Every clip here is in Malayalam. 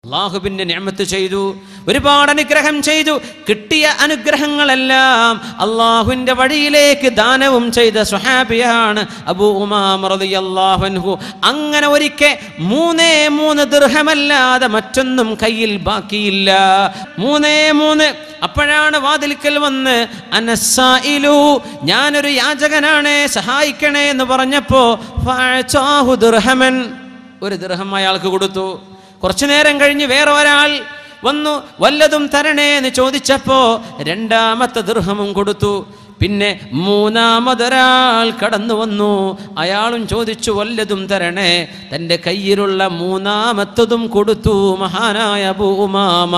അള്ളാഹുബിന്റെ ഞാമത്ത് ചെയ്തു ഒരുപാട് അനുഗ്രഹം ചെയ്തു കിട്ടിയ അനുഗ്രഹങ്ങളെല്ലാം അള്ളാഹുവിന്റെ വഴിയിലേക്ക് ദാനവും ചെയ്ത സുഹാബിയാണ് അബൂ ഉമാം റളിയല്ലാഹു അങ്ങനെ ഒരിക്കൽ മൂന്നേ മൂന്ന് ദൃഹമല്ലാതെ മറ്റൊന്നും കയ്യിൽ ബാക്കിയില്ല മൂന്നേ മൂന്ന് അപ്പോഴാണ് വാതിൽക്കൽ വന്ന് അനസ്സായിലു ഞാനൊരു യാചകനാണ് സഹായിക്കണേ എന്ന് പറഞ്ഞപ്പോ ഫഅചാഹു ദിർഹമൻ ഒരു ദൃഹം അയാൾക്ക് കൊടുത്തു കുറച്ചു നേരം കഴിഞ്ഞ് വേറെ ഒരാൾ വന്നു വല്ലതും തരണേ എന്ന് ചോദിച്ചപ്പോ രണ്ടാമത്തെ ദൃഹമും കൊടുത്തു പിന്നെ മൂന്നാമതൊരാൾ കടന്നു വന്നു അയാളും ചോദിച്ചു വല്ലതും തരണേ തൻ്റെ കയ്യിലുള്ള മൂന്നാമത്തതും കൊടുത്തു മഹാനായ അബൂ ഉമാമ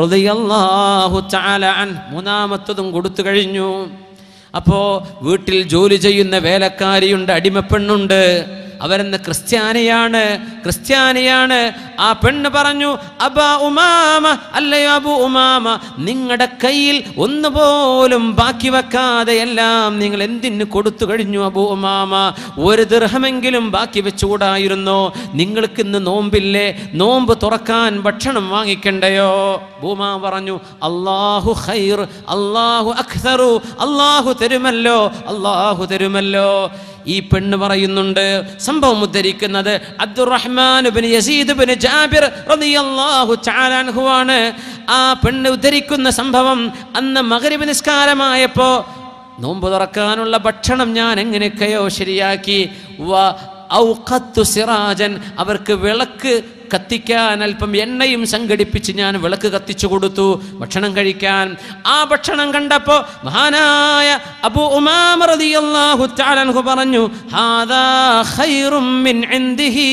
റളിയല്ലാഹു തആല അൻ മൂന്നാമത്തതും കൊടുത്തു കഴിഞ്ഞു അപ്പോൾ വീട്ടിൽ ജോലി ചെയ്യുന്ന വേലക്കാരിയുണ്ട് അടിമപ്പെണ്ണുണ്ട് അവരെന്ന് ക്രിസ്ത്യാനിയാണ് ക്രിസ്ത്യാനിയാണ് ആ പെണ്ണ് പറഞ്ഞു അബാ ഉമാമ അല്ലയോ അബു ഉമാമ നിങ്ങളുടെ കയ്യിൽ ഒന്നുപോലും ബാക്കി വെക്കാതെ എല്ലാം നിങ്ങൾ എന്തിന് കൊടുത്തു കഴിഞ്ഞു അബു ഉമാമ ഒരു ദൃഹമെങ്കിലും ബാക്കി വെച്ചുകൂടായിരുന്നോ നിങ്ങൾക്ക് ഇന്ന് നോമ്പില്ലേ നോമ്പ് തുറക്കാൻ ഭക്ഷണം വാങ്ങിക്കണ്ടയോ ഭൂമാ പറഞ്ഞു അള്ളാഹു ഖൈർ അള്ളാഹു അഖ്തറു അള്ളാഹു തരുമല്ലോ അള്ളാഹു തരുമല്ലോ ഈ പെണ്ണ് പറയുന്നുണ്ട് സംഭവം ഉദ്ധരിക്കുന്നത് Abdurrahman bin Yazid bin Jabir റളിയല്ലാഹു തആല അൻഹു ആണ് ആ പെണ്ണ് ഉദ്ധരിക്കുന്ന സംഭവം അന്ന് മഗ്രിബ് നിസ്കാരമായപ്പോ നോമ്പ് തുറക്കാനുള്ള ഭക്ഷണം ഞാൻ എങ്ങനെയൊക്കെയോ ശരിയാക്കി വ ഔഖത്തു സിറാജൻ അവർക്ക് വിളക്ക് കത്തിക്കാൻ അല്പം എണ്ണയും സംഘടിപ്പിച്ച് ഞാൻ വിളക്ക് കത്തിച്ചു കൊടുത്തു ഭക്ഷണം കഴിക്കാൻ ആ ഭക്ഷണം കണ്ടപ്പോൾ മഹാനായ അബു ഉമാമ റളിയല്ലാഹു തആല അൻഹു പറഞ്ഞു ഹാദാ ഖൈറും മിൻ ഇൻദിഹി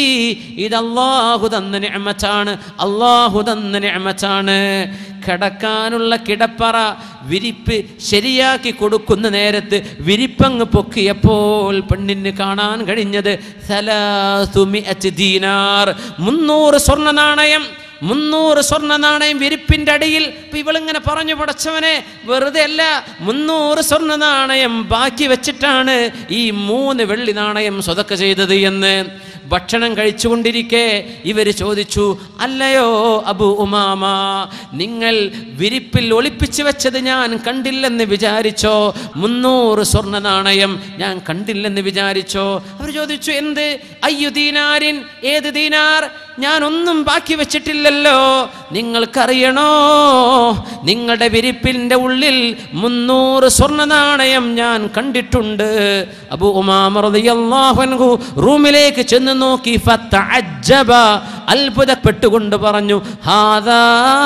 ഇത് അല്ലാഹു തന്ന നിഅമത്താണ് അല്ലാഹു തന്ന നിഅമത്താണ് കിടക്കാനുള്ള കിടപ്പറ വിരിപ്പ് ശരിയാക്കി കൊടുക്കുന്ന നേരത്ത് വിരിപ്പങ്ങ് പൊക്കിയപ്പോൾ പെണ്ണിന് കാണാൻ കഴിഞ്ഞത് സലാസുമിഅത്ത് ദീനാർ മുന്നൂറ് സ്വർണ്ണ നാണയം മുന്നൂറ് സ്വർണ്ണ നാണയം വിരിപ്പിൻ്റെ അടിയിൽ ഇപ്പൊ ഇവളിങ്ങനെ പറഞ്ഞു പടച്ചവനെ വെറുതെ അല്ല മുന്നൂറ് സ്വർണ്ണ നാണയം ബാക്കി വെച്ചിട്ടാണ് ഈ മൂന്ന് വെള്ളി നാണയം സ്വതക്ക ചെയ്തത് എന്ന് ഭക്ഷണം കഴിച്ചുകൊണ്ടിരിക്കെ ഇവർ ചോദിച്ചു അല്ലയോ അബു ഉമാമ നിങ്ങൾ വിരിപ്പിൽ ഒളിപ്പിച്ചു വെച്ചത് ഞാൻ കണ്ടില്ലെന്ന് വിചാരിച്ചോ മുന്നൂറ് സ്വർണ്ണ നാണയം ഞാൻ കണ്ടില്ലെന്ന് വിചാരിച്ചോ അവർ ചോദിച്ചു എന്ത് അയ്യു ദീനാരിൻ ഏത് ദീനാർ ഞാനൊന്നും ബാക്കി വെച്ചിട്ടില്ലല്ലോ നിങ്ങൾക്കറിയണോ നിങ്ങളുടെ വിരിപ്പിൻ്റെ ഉള്ളിൽ മുന്നൂറ് സ്വർണ്ണ നാണയം ഞാൻ കണ്ടിട്ടുണ്ട് അബു ഉമാമറിയാഹു റൂമിലേക്ക് ചെന്ന് നോക്കി ഫത്തഅജ്ജബ അത്ഭുതപ്പെട്ടുകൊണ്ട് പറഞ്ഞു ഹാദാ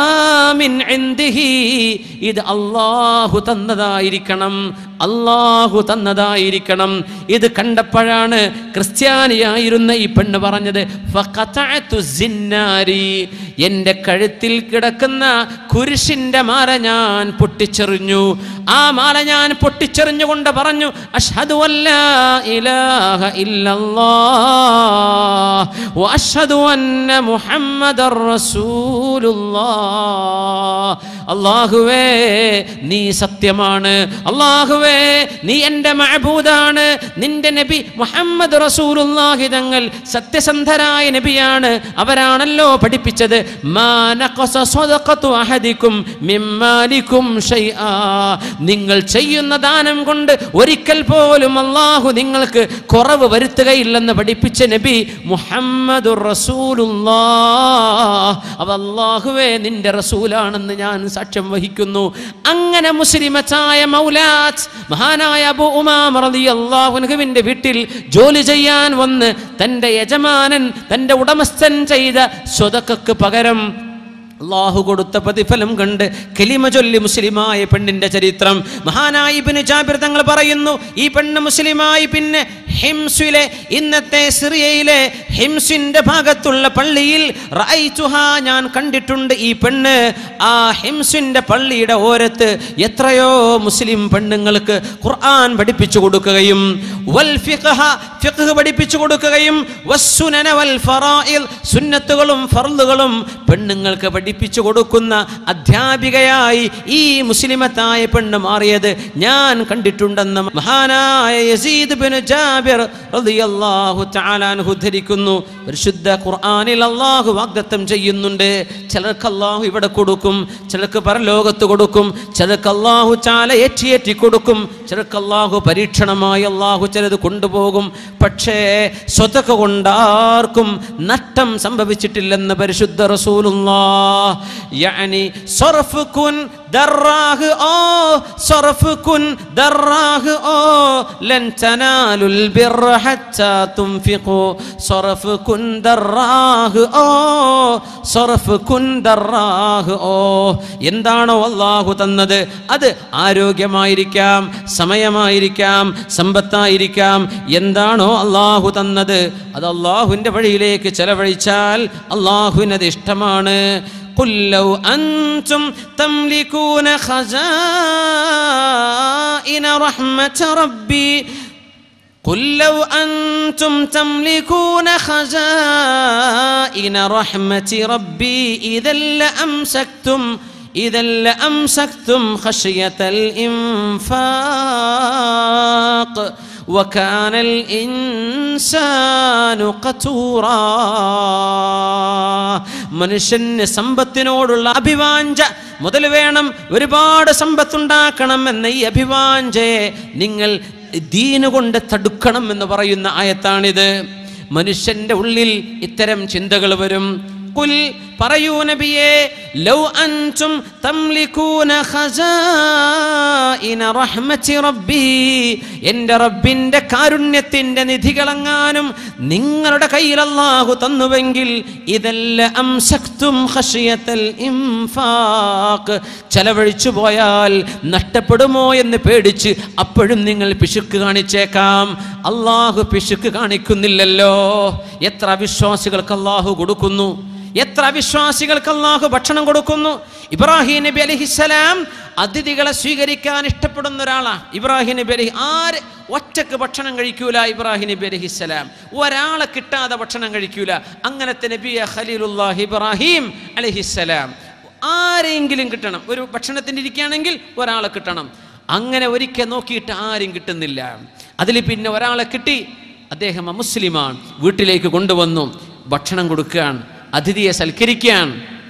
മിൻ ഇൻദിഹി ഇത് അള്ളാഹു തന്നതായിരിക്കണം അള്ളാഹു തന്നതായിരിക്കണം ഇത് കണ്ടപ്പോഴാണ് ക്രിസ്ത്യാനിയായിരുന്ന ഈ പെണ്ണ് പറഞ്ഞത് ഫഖതഅതു സിന്നാരി എൻ്റെ കഴുത്തിൽ കിടക്കുന്ന കുരിശിൻ്റെ മാല ഞാൻ പൊട്ടിച്ചെറിഞ്ഞു ആ മാല ഞാൻ പൊട്ടിച്ചെറിഞ്ഞുകൊണ്ട് പറഞ്ഞു അഷ്ഹദു അല്ലാ ഇലാഹ ഇല്ലല്ലാഹ് വഅഷ്ഹദു അന്ന മുഹമ്മദർ റസൂലുള്ളാഹ് അള്ളാഹുവേ നീ സത്യമാണ് അള്ളാഹുവേ നീ എൻ്റെ മഅബൂദാണ് നിന്റെ നബി മുഹമ്മദ് റസൂലുള്ളാഹി തങ്ങൾ സത്യസന്ധരായ നബിയാണ് അവരാണല്ലോ പഠിപ്പിച്ചത് മാ നഖസ സ്വദഖത്തു അഹദിക്കും മിമ്മാലിക്കും ഷൈആ നിങ്ങൾ ചെയ്യുന്ന ദാനം കൊണ്ട് ഒരിക്കൽ പോലും അള്ളാഹു നിങ്ങൾക്ക് കുറവ് വരുത്തുകയില്ലെന്ന് പഠിപ്പിച്ച നബി മുഹമ്മദ് റസൂലുള്ളാഹ് അവ അള്ളാഹുവേ നിന്റെ റസൂലാണെന്ന് ഞാൻ സാക്ഷ്യം വഹിക്കുന്നു അങ്ങനെ മുസ്ലിമത്തായ മൗലാത്ത് മഹാനായ അബു ഉമാം റളിയല്ലാഹു അൻഹുവിന്റെ വീട്ടിൽ ജോലി ചെയ്യാൻ വന്ന് തൻ്റെ യജമാനൻ തൻ്റെ ഉടമസ്ഥൻ ചെയ്ത സ്വതക്കക്ക് പകരം അള്ളാഹു കൊടുത്ത പ്രതിഫലം കണ്ട് കലിമ ചൊല്ലി മുസ്ലിമായ പെണ്ണിന്റെ ചരിത്രം മഹാനായി ഇബ്നു ജാബിർ തങ്ങൾ പറയുന്നു ഈ പെണ്ണ് മുസ്ലിമായി പിന്നെ ഹിംസിലെ ഇന്നത്തെ സിറിയയിലെ ഹിംസിന്റെ ഭാഗത്തുള്ള പള്ളിയിൽ റഅയ്തുഹ ഞാൻ കണ്ടിട്ടുണ്ട് ഈ പെണ്ണ് ആ ഹിംസിന്റെ പള്ളിയുടെ ഓരത്ത് എത്രയോ മുസ്ലിം പെണ്ണുങ്ങൾക്ക് ഖുർആൻ പഠിപ്പിച്ചു കൊടുക്കുകയും വൽ ഫിഖ്ഹ ഫിഖ്ഹ് പഠിപ്പിച്ചു കൊടുക്കുകയും വസ്സുനന വൽ ഫറാഇൽ സുന്നത്തുകളും ഫർളുകളും പെണ്ണുങ്ങൾക്ക് പഠിപ്പിച്ചു കൊടുക്കുന്ന അധ്യാപികയായി ഈ മുസ്ലിമത്തായ പെണ്ണ് മാറിയത് ഞാൻ കണ്ടിട്ടുണ്ടെന്ന് മഹാനായ യസീദ് ബിൻ ജാബിർ ജാബിർ റളിയല്ലാഹു തആല അൻഹു ഉദ്ധരിക്കുന്നു പരിശുദ്ധ ഖുർആനിൽ അല്ലാഹു വാഗ്ദത്തം ചെയ്യുന്നുണ്ട് ചിലർക്ക് അല്ലാഹു ഇവിടെ കൊടുക്കും ചിലർക്ക് പരലോകത്ത് കൊടുക്കും ചിലർക്ക് അല്ലാഹു ചാല ഏറ്റിയേറ്റി കൊടുക്കും ചിലർക്ക് അല്ലാഹു പരീക്ഷണമായി അല്ലാഹു ചിലത് കൊണ്ടുപോകും പക്ഷേ സ്വതക്ക കൊണ്ടാർക്കും നഷ്ടം സംഭവിച്ചിട്ടില്ലെന്ന് പരിശുദ്ധ റസൂലുള്ളാഹ് യഅനി സർഫ് കുൻ ദറാഹ് ഓ സർഫ് കുൻ ദറാഹ് ഓ ലൻ തനാലുൽ ബിർറ ഹത്താ തുൻഫിഖു സർഫ് കുൻ ദറാഹ് ഓ സർഫ് കുൻ ദറാഹ് ഓ എന്താണോ അള്ളാഹു തന്നത് അത് ആരോഗ്യമായിരിക്കാം സമയമായിരിക്കാം സമ്പത്തായിരിക്കാം എന്താണോ അള്ളാഹു തന്നത് അത് അള്ളാഹുവിൻ്റെ വഴിയിലേക്ക് ചെലവഴിച്ചാൽ അള്ളാഹുവിനത് ഇഷ്ടമാണ് قل لو أنتم تملكون خزائن رحمة ربي قل لو أنتم تملكون خزائن رحمة ربي إذا لأمسكتم إذا لأمسكتم خشية الإنفاق وكان الإنسان قتورا മനുഷ്യന് സമ്പത്തിനോടുള്ള അഭിവാഞ്ച മുതൽ വേണം ഒരുപാട് സമ്പത്തുണ്ടാക്കണം എന്ന ഈ അഭിവാഞ്ചയെ നിങ്ങൾ ദീന് കൊണ്ട് തടുക്കണം എന്ന് പറയുന്ന ആയത്താണിത് മനുഷ്യന്റെ ഉള്ളിൽ ഇത്തരം ചിന്തകൾ വരും കുൽ പറയൂ നബിയേ ലൗ അൻതും തംലികൂന ഖസാഇന റഹ്മത്തി റബ്ബി എൻ്റെ റബ്ബിൻ്റെ കാരുണ്യത്തിൻ്റെ നിധികളെങ്ങാനും നിങ്ങളുടെ കയ്യിൽ അല്ലാഹു തന്നുവെങ്കിൽ ഇതല്ല അംസക്തും ഖശിയത്തൽ ഇംഫാഖ് ചെലവഴിച്ചു പോയാൽ നഷ്ടപ്പെടുമോ എന്ന് പേടിച്ച് അപ്പോഴും നിങ്ങൾ പിശുക്ക് കാണിച്ചേക്കാം അള്ളാഹു പിശുക്ക് കാണിക്കുന്നില്ലല്ലോ എത്ര വിശ്വാസികൾക്ക് അള്ളാഹു കൊടുക്കുന്നു എത്ര അവിശ്വാസികൾക്ക് അള്ളാഹു ഭക്ഷണം കൊടുക്കുന്നു ഇബ്രാഹിം നബി അലഹിസലാം അതിഥികളെ സ്വീകരിക്കാൻ ഇഷ്ടപ്പെടുന്ന ഒരാളാണ് ഇബ്രാഹിം നബി അലഹി ആര് ഒറ്റക്ക് ഭക്ഷണം കഴിക്കൂല ഇബ്രാഹിം നബി അലഹിസലാം ഒരാളെ കിട്ടാതെ ഭക്ഷണം കഴിക്കൂല അങ്ങനത്തെ നബിയ ഖലീലുല്ലാഹ് ഇബ്രാഹിം അലഹിസലാം ആരെങ്കിലും കിട്ടണം ഒരു ഭക്ഷണത്തിന് ഇരിക്കുകയാണെങ്കിൽ ഒരാളെ കിട്ടണം അങ്ങനെ ഒരിക്കൽ നോക്കിയിട്ട് ആരും കിട്ടുന്നില്ല അതിൽ പിന്നെ ഒരാളെ കിട്ടി അദ്ദേഹം അമുസ്ലിമാണ് വീട്ടിലേക്ക് കൊണ്ടുവന്നു ഭക്ഷണം കൊടുക്കുകയാണ് അതിഥിയെ സൽക്കരിക്കുകയാണ്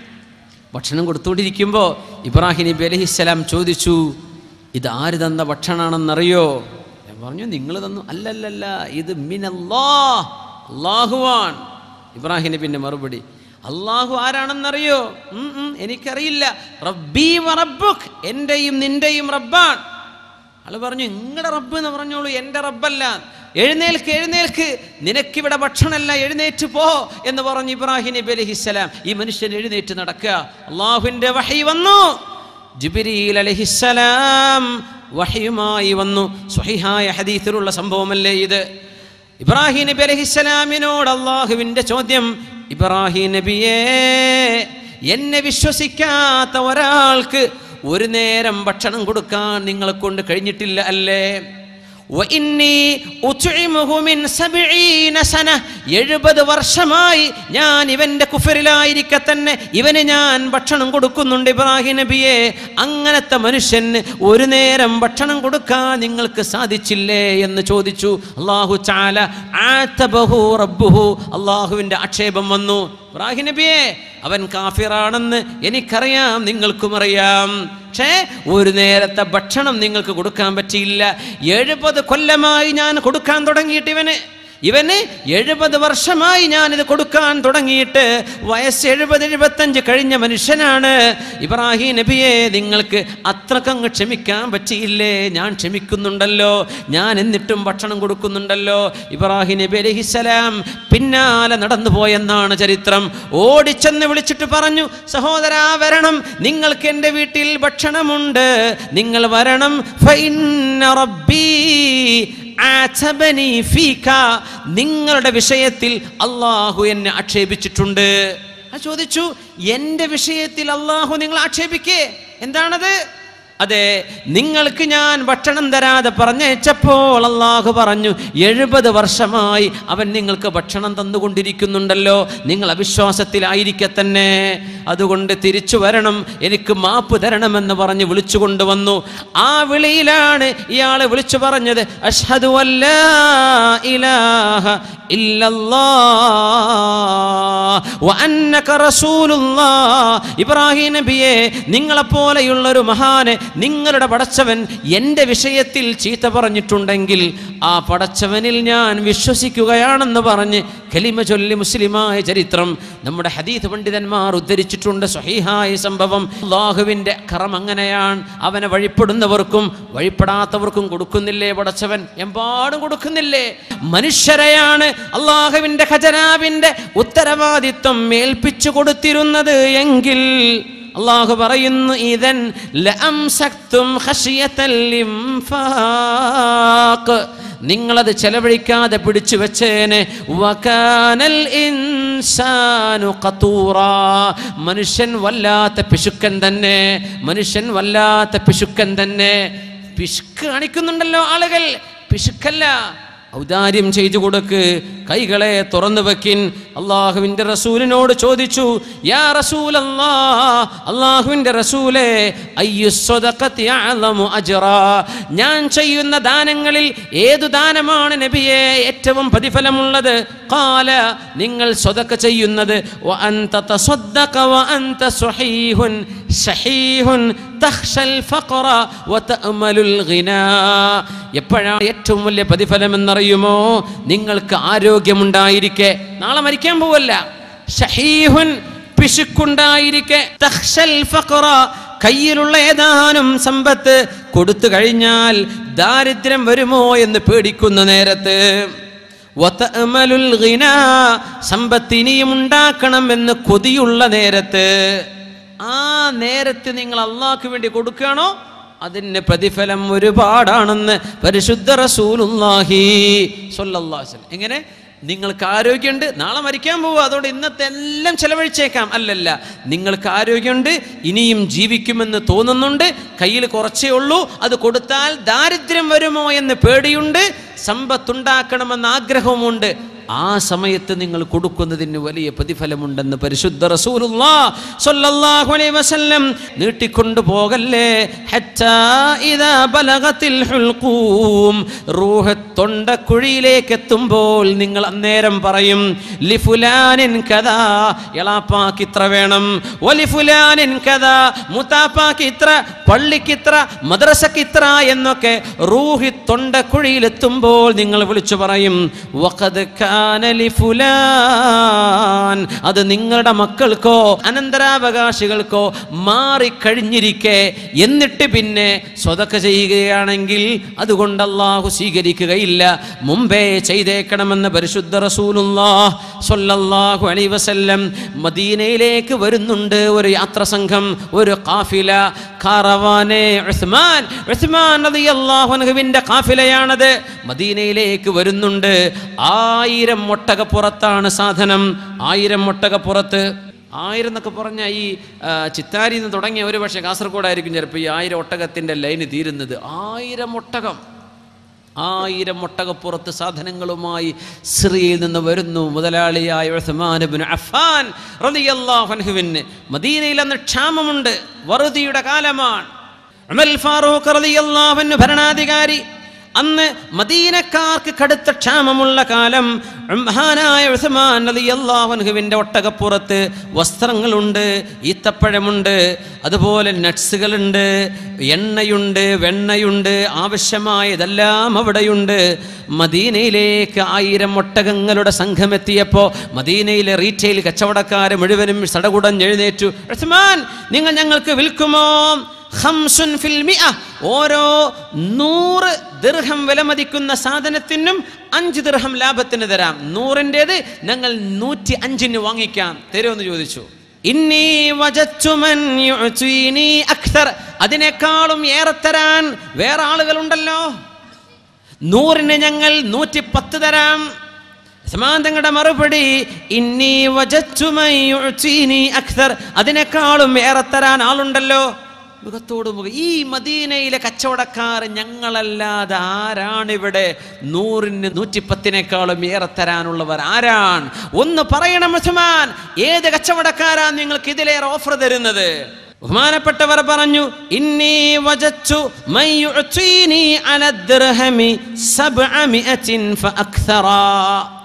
ഭക്ഷണം കൊടുത്തുകൊണ്ടിരിക്കുമ്പോൾ ഇബ്രാഹിം നബി അലഹിസ്സലാം ചോദിച്ചു ഇത് ആര് തന്ന ഭക്ഷണമാണെന്നറിയോ ഞാൻ പറഞ്ഞു നിങ്ങൾ തന്നു അല്ലല്ലല്ല ഇത് മിനല്ലാ അള്ളാഹുവാൻ ഇബ്രാഹിം നബിൻ്റെ മറുപടി അള്ളാഹു ആരാണെന്നറിയോ ഉം, ഉം, എനിക്കറിയില്ല റബ്ബീ വ റബ്ബുക് എൻ്റെയും നിൻ്റെയും റബ്ബാൻ ആള് പറഞ്ഞു നിങ്ങളുടെ റബ്ബ് എന്ന് പറഞ്ഞോളൂ എൻ്റെ റബ്ബല്ല എഴുന്നേൽക്ക് എഴുന്നേൽക്ക് നിനക്കിവിടെ ഭക്ഷണമല്ല എഴുന്നേറ്റ് പോ എന്ന് പറഞ്ഞു ഇബ്രാഹിം നബി അലഹിസ്സലാം ഈ മനുഷ്യൻ എഴുന്നേറ്റ് നടക്കുക അള്ളാഹുവിൻ്റെ വഹി വന്നു ജിബിരിയിൽ അലഹിസ്സലാം വഹിയുമായി വന്നു സ്വഹിഹായ ഹദീസിലുള്ള സംഭവമല്ലേ ഇത് ഇബ്രാഹിം നബി അലഹിസ്സലാമിനോട് അള്ളാഹുവിൻ്റെ ചോദ്യം ഇബ്രാഹിം നബിയേ എന്നെ വിശ്വസിക്കാത്ത ഒരാൾക്ക് ഒരു നേരം ഭക്ഷണം കൊടുക്കാൻ നിങ്ങളെ കൊണ്ട് കഴിഞ്ഞിട്ടില്ല അല്ലേ وإني أطعمه من سبعين سنة എഴുപത് വർഷമായി ഞാൻ ഇവന്റെ കുഫറിലായിരിക്കെ തന്നെ ഇവന് ഞാൻ ഭക്ഷണം കൊടുക്കുന്നുണ്ട് ഇബ്രാഹിം നബിയെ അങ്ങനത്തെ മനുഷ്യന് ഒരു നേരം ഭക്ഷണം കൊടുക്കാൻ നിങ്ങൾക്ക് സാധിച്ചില്ലേ എന്ന് ചോദിച്ചു അള്ളാഹു ചാല ആത്തബഹു റബ്ബുഹു അള്ളാഹുവിൻ്റെ ആക്ഷേപം വന്നു ഇബ്രാഹിം നബിയെ അവൻ കാഫിറാണെന്ന് എനിക്കറിയാം നിങ്ങൾക്കും അറിയാം പക്ഷേ ഒരു നേരത്തെ ഭക്ഷണം നിങ്ങൾക്ക് കൊടുക്കാൻ പറ്റിയില്ല എഴുപത് കൊല്ലമായി ഞാൻ കൊടുക്കാൻ തുടങ്ങിയിട്ട് ഇവന് ഇവന് എഴുപത് വർഷമായി ഞാനിത് കൊടുക്കാൻ തുടങ്ങിയിട്ട് വയസ്സ് എഴുപത് എഴുപത്തഞ്ച് കഴിഞ്ഞ മനുഷ്യനാണ് ഇബ്രാഹിം നബിയെ നിങ്ങൾക്ക് അത്രക്കങ്ങ് ക്ഷമിക്കാൻ പറ്റിയില്ലേ ഞാൻ ക്ഷമിക്കുന്നുണ്ടല്ലോ ഞാൻ എന്നിട്ടും ഭക്ഷണം കൊടുക്കുന്നുണ്ടല്ലോ ഇബ്രാഹിം നബി അലഹിസലാം പിന്നാലെ നടന്നു പോയെന്നാണ് ചരിത്രം ഓടിച്ചെന്ന് വിളിച്ചിട്ട് പറഞ്ഞു സഹോദരാ വരണം നിങ്ങൾക്ക് എൻ്റെ വീട്ടിൽ ഭക്ഷണമുണ്ട് നിങ്ങൾ വരണം ഫൈന്ന റബ്ബീ ആതബനി ഫീക. നിങ്ങളുടെ വിഷയത്തിൽ അള്ളാഹു എന്നെ ആക്ഷേപിച്ചിട്ടുണ്ട് ആ ചോദിച്ചു എൻ്റെ വിഷയത്തിൽ അള്ളാഹു നിങ്ങൾ ആക്ഷേപിക്കേ എന്താണത് അതെ നിങ്ങൾക്ക് ഞാൻ ഭക്ഷണം തരാതെ പറഞ്ഞയച്ചപ്പോൾ അള്ളാഹു പറഞ്ഞു എഴുപത് വർഷമായി അവൻ നിങ്ങൾക്ക് ഭക്ഷണം തന്നുകൊണ്ടിരിക്കുന്നുണ്ടല്ലോ നിങ്ങൾ അവിശ്വാസത്തിലായിരിക്കെ തന്നെ അതുകൊണ്ട് തിരിച്ചു വരണം എനിക്ക് മാപ്പ് തരണമെന്ന് പറഞ്ഞ് വിളിച്ചു കൊണ്ടുവന്നു ആ വിളിയിലാണ് ഇയാൾ വിളിച്ചു പറഞ്ഞത് അഷ്ഹദു അല്ലാ ഇലാഹ ഇല്ലല്ലാഹ് വ അന്നക റസൂലുള്ളാഹ് ഇബ്രാഹിം നബിയെ നിങ്ങളെപ്പോലെയുള്ള ഒരു മഹാന് നിങ്ങളുടെ പടച്ചവൻ എൻ്റെ വിഷയത്തിൽ ചീത്ത പറഞ്ഞിട്ടുണ്ടെങ്കിൽ ആ പടച്ചവനിൽ ഞാൻ വിശ്വസിക്കുകയാണെന്ന് പറഞ്ഞ് കലിമ ചൊല്ലി മുസ്ലിമായ ചരിത്രം നമ്മുടെ ഹദീത് പണ്ഡിതന്മാർ ഉദ്ധരിച്ചിട്ടുണ്ട് സ്വഹീഹായ സംഭവം അള്ളാഹുവിൻ്റെ കറം അങ്ങനെയാണ് അവനെ വഴിപ്പെടുന്നവർക്കും വഴിപ്പെടാത്തവർക്കും കൊടുക്കുന്നില്ലേ പടച്ചവൻ എമ്പാടും കൊടുക്കുന്നില്ലേ മനുഷ്യരെയാണ് അള്ളാഹുവിൻ്റെ ഖജനാവിൻ്റെ ഉത്തരവാദിത്വം ഏൽപ്പിച്ചു കൊടുത്തിരുന്നത് എങ്കിൽ അള്ളാഹു പറയുന്നു ഇതൻ ലഅംസക്തും ഖശിയത്തൽ ഇൻഫാഖ് നിങ്ങളത് ചെലവഴിക്കാതെ പിടിച്ചു വെച്ചേനെ വകാനൽ ഇൻസാനു ഖതൂറാ മനുഷ്യൻ വല്ലാത്ത പിശുക്കൻ തന്നെ മനുഷ്യൻ വല്ലാത്ത പിശുക്കൻ തന്നെ പിശുക്ക് കാണിക്കുന്നുണ്ടല്ലോ ആളുകൾ പിശുക്കല്ല ഔദാര്യം ചെയ്തു കൊടുക്ക് കൈകളെ തുറന്നു വെക്കിൻ അള്ളാഹുവിൻ്റെ റസൂലിനോട് ചോദിച്ചു യാ റസൂൽ അള്ളാഹുവിൻ്റെ റസൂലേ അയ്യു സ്വതഖത്തി അഅ്ലമു അജ്റാ ഞാൻ ചെയ്യുന്ന ദാനങ്ങളിൽ ഏതു ദാനമാണ് നബിയെ ഏറ്റവും പ്രതിഫലമുള്ളത് കാല നിങ്ങൾ സ്വതക്ക ചെയ്യുന്നത് വ അൻത തസദ്ദഖ വ അൻത സ്വഹീഹുൻ ഷഹീഹുൻ തഖ്ഷൽ ഫഖറ വ തഅമലുൽ ഗിനാ എപ്പോഴാണ് ഏറ്റവും വലിയ പ്രതിഫലം എന്നറിയുമോ നിങ്ങൾക്ക് ആരോഗ്യമുണ്ടായിരിക്കെ നാളെ മരിക്കാൻ പോവല്ല ഷഹീഹുൻ പിശുക്കുണ്ടായിരിക്കെ തഖ്ഷൽ ഫഖറ കയ്യിലുള്ള ഏതാനും സമ്പത്ത് കൊടുത്തു കഴിഞ്ഞാൽ ദാരിദ്ര്യം വരുമോ എന്ന് പേടിക്കുന്ന നേരത്ത് വതഅമലുൽ ഗിനാ സമ്പത്ത് ഇനിയും ഉണ്ടാക്കണം എന്ന് കൊതിയുള്ള നേരത്ത് ആ നേരത്ത് നിങ്ങൾ അള്ളാഹ്ക്ക് വേണ്ടി കൊടുക്കുകയാണോ അതിന് പ്രതിഫലം ഒരുപാടാണെന്ന് പരിശുദ്ധ റസൂലുള്ളാഹി സ്വല്ലല്ലാഹു അലൈഹി വസല്ലം എങ്ങനെ നിങ്ങൾക്ക് ആരോഗ്യമുണ്ട് നാളെ മരിക്കാൻ പോവുക അതുകൊണ്ട് ഇന്നത്തെ എല്ലാം ചെലവഴിച്ചേക്കാം അല്ലല്ല നിങ്ങൾക്ക് ആരോഗ്യമുണ്ട് ഇനിയും ജീവിക്കുമെന്ന് തോന്നുന്നുണ്ട് കയ്യിൽ കുറച്ചേ ഉള്ളൂ അത് കൊടുത്താൽ ദാരിദ്ര്യം വരുമോ എന്ന് പേടിയുണ്ട് സമ്പത്തുണ്ടാക്കണമെന്ന് ആഗ്രഹവുമുണ്ട് ആ സമയത്ത് നിങ്ങൾ കൊടുക്കുന്നതിന് വലിയ പ്രതിഫലമുണ്ടെന്ന് പരിശുദ്ധ റസൂലുള്ളാ സ്വല്ലല്ലാഹു അലൈഹി വസല്ലം നീട്ടിക്കൊണ്ടു പോകല്ലേ ഹത്താ ഇദാ ബലഗത്തിൽ ഹുൽഖൂം റൂഹ് തൊണ്ടക്കുഴിയിലേക്ക് എത്തുമ്പോൾ നിങ്ങൾ അന്നേരം പറയും ലിഫുലാനിൻ കഥാ എളാപ്പാക്ക് ഇത്ര വേണം വലിഫുലാനിൻ കഥാ മുത്താപ്പാക്ക് ഇത്ര പള്ളിക്ക് ഇത്ര മദ്രസക്ക് ഇത്ര എന്നൊക്കെ റൂഹി തൊണ്ടക്കുഴിയിലെത്തുമ്പോൾ നിങ്ങൾ വിളിച്ചു പറയും വഖദ് കാന ലിഫുലാൻ അത് നിങ്ങളുടെ മക്കൾക്കോ അനന്തരാവകാശികൾക്കോ മാറിക്കഴിഞ്ഞിരിക്കെ എന്നിട്ട് പിന്നെ സ്വതക്ക ചെയ്യുകയാണെങ്കിൽ അതുകൊണ്ട് അള്ളാഹു സ്വീകരിക്കുകയില്ല മുമ്പേ ചെയ്തേക്കണമെന്ന് പരിശുദ്ധ റസൂലുള്ളാഹ് സ്വല്ലല്ലാഹു അലൈഹി വസല്ലം മദീനയിലേക്ക് വരുന്നുണ്ട് ഒരു യാത്ര സംഘം ഒരു കാഫില കാറവാനെ ഉസ്മാൻ ഉസ്മാൻ റളിയല്ലാഹു അൻഹുവിന്റെ കാഫിലയാണത് മദീനയിലേക്ക് വരുന്നുണ്ട് ആയിരം ഒട്ടകപ്പുറത്താണ് സാധനം ആയിരം ഒട്ടകപ്പുറത്ത് ആയിരം എന്നൊക്കെ പറഞ്ഞാൽ ഈ ആ, ചിത്താരിയിൽ നിന്ന് തുടങ്ങിയ ഒരു പക്ഷേ കാസർഗോഡായിരിക്കും ചിലപ്പോൾ ഈ ആയിരം ഒട്ടകത്തിൻ്റെ ലൈന് തീരുന്നത് ആയിരം ഒട്ടകം ആയിരം ഒട്ടകപ്പുറത്ത് സാധനങ്ങളുമായി സിറിയയിൽ നിന്ന് വരുന്നു മുതലാളിയായ ഉസ്മാൻ ഇബ്നു അഫ്ഫാൻ റളിയല്ലാഹു അൻഹുവിന് മദീനയിൽ അന്ന് ക്ഷാമമുണ്ട് വറുതിയുടെ കാലമാണ് ഉമർ ഫാറൂഖ് റളിയല്ലാഹു അൻഹു ഭരണാധികാരി അന്ന് മദീനക്കാർക്ക് കടുത്ത ക്ഷാമമുള്ള കാലം മഹാനായ ഉസ്മാൻ റളിയല്ലാഹു അൻഹുവിൻ്റെ ഒട്ടകപ്പുറത്ത് വസ്ത്രങ്ങളുണ്ട് ഈത്തപ്പഴമുണ്ട് അതുപോലെ നട്സുകളുണ്ട് എണ്ണയുണ്ട് വെണ്ണയുണ്ട് ആവശ്യമായതെല്ലാം അവിടെയുണ്ട് മദീനയിലേക്ക് ആയിരം ഒട്ടകങ്ങളുടെ സംഘം എത്തിയപ്പോൾ മദീനയിലെ റീറ്റെയിൽ കച്ചവടക്കാർ മുഴുവനും സടകുടഞ്ഞെഴുന്നേറ്റു ഉസ്മാൻ നിങ്ങൾ ഞങ്ങൾക്ക് വിൽക്കുമോ ഖംസുൻ ഫിൽ മിഅ. ഓരോ നൂറ് ദീർഘം വിലമതിക്കുന്ന സാധനത്തിനും അഞ്ച് ദീർഘം ലാഭത്തിന് തരാം നൂറിൻ്റെത് ഞങ്ങൾ നൂറ്റി അഞ്ചിന് വാങ്ങിക്കാം തരുമെന്ന് ചോദിച്ചു ഇന്നി വജത്തു മൻ യുഅ്തീനി അക്തർ അതിനേക്കാളും ഏറെ തരാൻ വേറെ ആളുകളുണ്ടല്ലോ നൂറിന് ഞങ്ങൾ നൂറ്റി പത്ത് തരാം സമാന്തങ്ങളുടെ മറുപടി ഇന്നി വജത്തു മൻ യുഅ്തീനി അക്തർ അതിനേക്കാളും ഏറെ തരാൻ ആളുണ്ടല്ലോ മുഖത്തോട് മുഖം ഈ മദീനയിലെ കച്ചവടക്കാർ ഞങ്ങളല്ലാതെ ആരാണിവിടെ നൂറിന് നൂറ്റിപ്പത്തിനേക്കാളും ഏറെ തരാനുള്ളവർ ആരാണ് ഒന്ന് പറയണം ഉസ്മാൻ ഏത് കച്ചവടക്കാരാ നിങ്ങൾക്ക് ഇതിലേറെ ഓഫർ തരുന്നത് ബഹുമാനപ്പെട്ടവർ പറഞ്ഞു ഇന്നി വജച്ചു മൻ യുഅ്തീനി അല ദിർഹമി സബ്അമിഅത്തിൻ ഫഅക്തറ